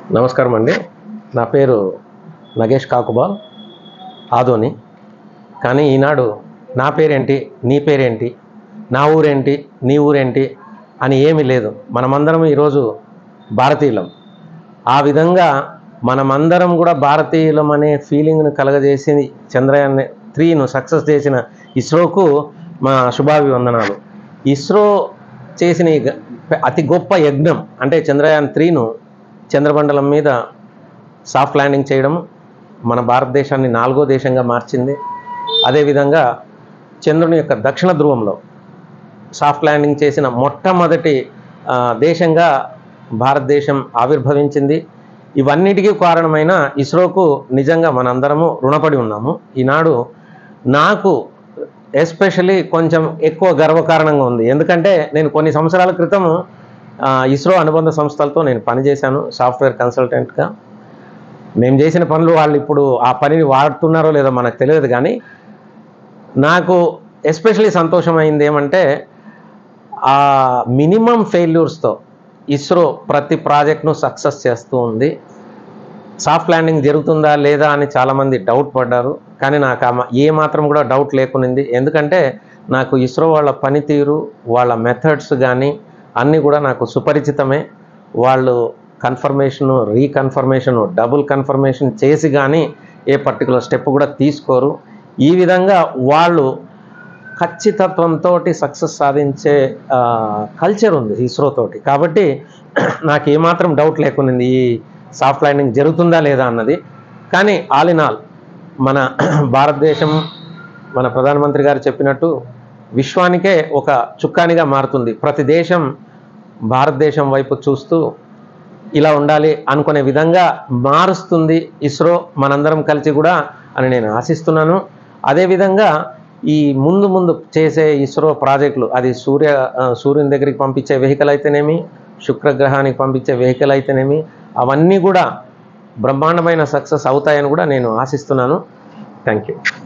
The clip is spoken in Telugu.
నమస్కారం అండి నా పేరు నగేష్ కాకుబాల్ ఆదోని కానీ ఈనాడు నా పేరేంటి నీ పేరేంటి నా ఊరేంటి నీ ఊరేంటి అని ఏమీ లేదు మనమందరం ఈరోజు భారతీయులం ఆ విధంగా మనమందరం కూడా భారతీయులం అనే ఫీలింగ్ను కలగజేసి చంద్రయాన్ త్రీను సక్సెస్ చేసిన ఇస్రోకు మా శుభాభివందనాలు ఇస్రో చేసిన ఈ గ- అతి గొప్ప యజ్ఞం అంటే చంద్రయాన్ త్రీను చంద్రమండలం మీద సాఫ్ట్ ల్యాండింగ్ చేయడం మన భారతదేశాన్ని నాలుగో దేశంగా మార్చింది అదేవిధంగా చంద్రుని యొక్క దక్షిణ ధ్రువంలో సాఫ్ట్ ల్యాండింగ్ చేసిన మొట్టమొదటి ఆ, దేశంగా భారతదేశం ఆవిర్భవించింది ఇవన్నిటికీ కారణమైన ఇస్రోకు నిజంగా మనందరము రుణపడి ఉన్నాము ఈనాడు నాకు ఎస్పెషలీ కొంచెం ఎక్కువ గర్వకారణంగా ఉంది ఎందుకంటే నేను కొన్ని సంవత్సరాల క్రితం ఆ, ఇస్రో అనుబంధ సంస్థలతో నేను పనిచేశాను సాఫ్ట్వేర్ కన్సల్టెంట్గా మేము చేసిన పనులు వాళ్ళు ఇప్పుడు ఆ పనిని వాడుతున్నారో లేదో మనకు తెలియదు కానీ నాకు ఎస్పెషలీ సంతోషమైంది ఏమంటే ఆ మినిమం ఫెయిల్యూర్స్తో ఇస్రో ప్రతి ప్రాజెక్ట్ను సక్సెస్ చేస్తూ ఉంది సాఫ్ట్ ల్యాండింగ్ జరుగుతుందా లేదా అని చాలామంది డౌట్ పడ్డారు కానీ నాకు ఆ మా- ఏ మాత్రం కూడా డౌట్ లేకునింది ఎందుకంటే నాకు ఇస్రో వాళ్ళ పనితీరు వాళ్ళ మెథడ్స్ కానీ అన్నీ కూడా నాకు సుపరిచితమే వాళ్ళు కన్ఫర్మేషను రీకన్ఫర్మేషను డబుల్ కన్ఫర్మేషన్ చేసి కానీ ఏ పర్టికులర్ స్టెప్ కూడా తీసుకోరు ఈ విధంగా వాళ్ళు ఖచ్చితత్వంతో సక్సెస్ సాధించే కల్చర్ ఉంది ఇస్రో తోటి కాబట్టి నాకు ఏమాత్రం డౌట్ లేకునింది ఈ సాఫ్ట్ ల్యాండింగ్ జరుగుతుందా లేదా అన్నది కానీ ఆల్ ఇన్ ఆల్ మన భారతదేశం మన ప్రధానమంత్రి గారు చెప్పినట్టు విశ్వానికే ఒక చుక్కానిగా మారుతుంది ప్రతి దేశం భారతదేశం వైపు చూస్తూ ఇలా ఉండాలి అనుకునే విధంగా మారుస్తుంది ఇస్రో మనందరం కలిసి కూడా అని నేను ఆశిస్తున్నాను అదేవిధంగా ఈ ముందు ముందు చేసే ఇస్రో ప్రాజెక్టులు అది సూర్య ఆ, సూర్యుని దగ్గరికి పంపించే వెహికల్ అయితేనేమి శుక్రగ్రహానికి పంపించే వెహికల్ అయితేనేమి అవన్నీ కూడా బ్రహ్మాండమైన సక్సెస్ అవుతాయని కూడా నేను ఆశిస్తున్నాను థ్యాంక్ యూ